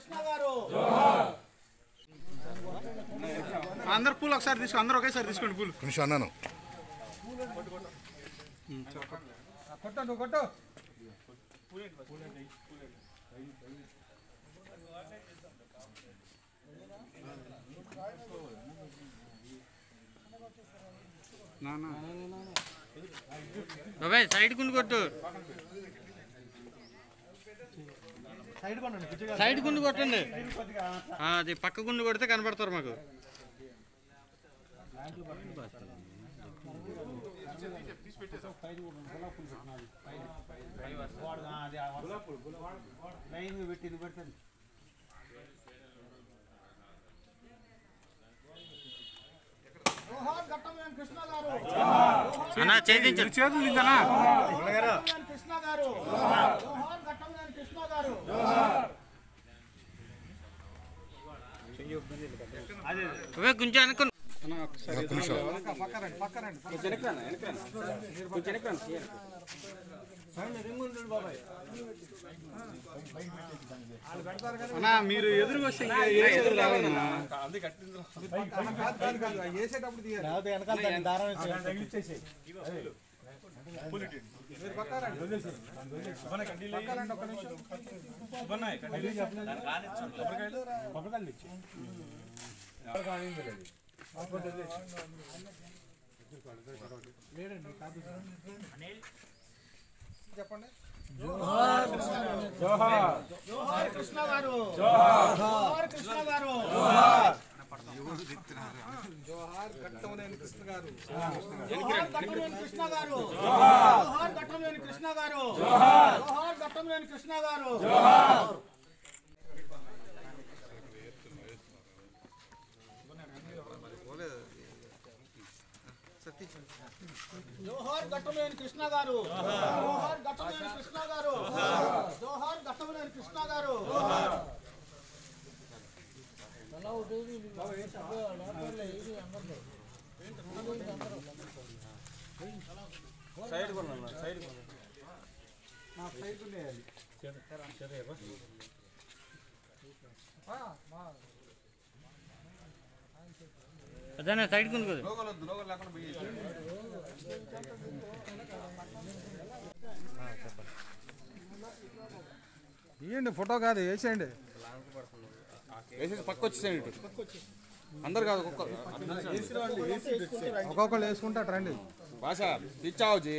కృష్ణ గారు అందరు పూలు ఒకసారి తీసుకో అందరూ ఒకేసారి తీసుకోండి పూలు నిమిషం అన్నాను కొట్టు కొట్టు బాబాయ్ సైడ్ గుండు కొట్టు సైడ్ గుండు కొట్టండి ఆ, అది పక్క గుండు కొడితే కనపడతారు మాకు లైన్ పెట్టింది పెట్టండి జోహార్ ఘట్టమనేని కృష్ణ గారు అన్నా చేయించండి చేతులు దించనా ఘట్టమనేని కృష్ణ గారు జోహార్ ఘట్టమనేని కృష్ణ గారు బాబాయ్ కొంచెం అనుకుని ఒక్క నిమిషం అన్నా మీరు ఎదురు వస్తే ఇంకా ఏ ఎదురు రావాలన్నా వేసేటప్పుడు తీయాలి జోహార్ కృష్ణ గారు జోహార్ కృష్ణ గారు జోహార్ ఘట్టమనేని కృష్ణ గారు జోహార్ ఘట్టమనేని కృష్ణ గారు జోహార్ ఘట్టమనేని కృష్ణ గారు జోహార్ ఘట్టమనేని కృష్ణ గారు జోహార్ ఘట్టమనేని కృష్ణ గారు జోహార్ ఘట్టమనేని కృష్ణ గారు జోహార్ ఘట్టమనేని కృష్ణ గారు అదే సైడ్ గుండు కొడు ఇవ్వండి ఫోటో కాదు వేసేయండి వేసేసి పక్క వచ్చేసేయండి ఇటు. అందరు కాదు ఒక్కొక్క ఒక్కొక్కరు వేసుకుంటారు రండి భాష తెచ్చావుజీ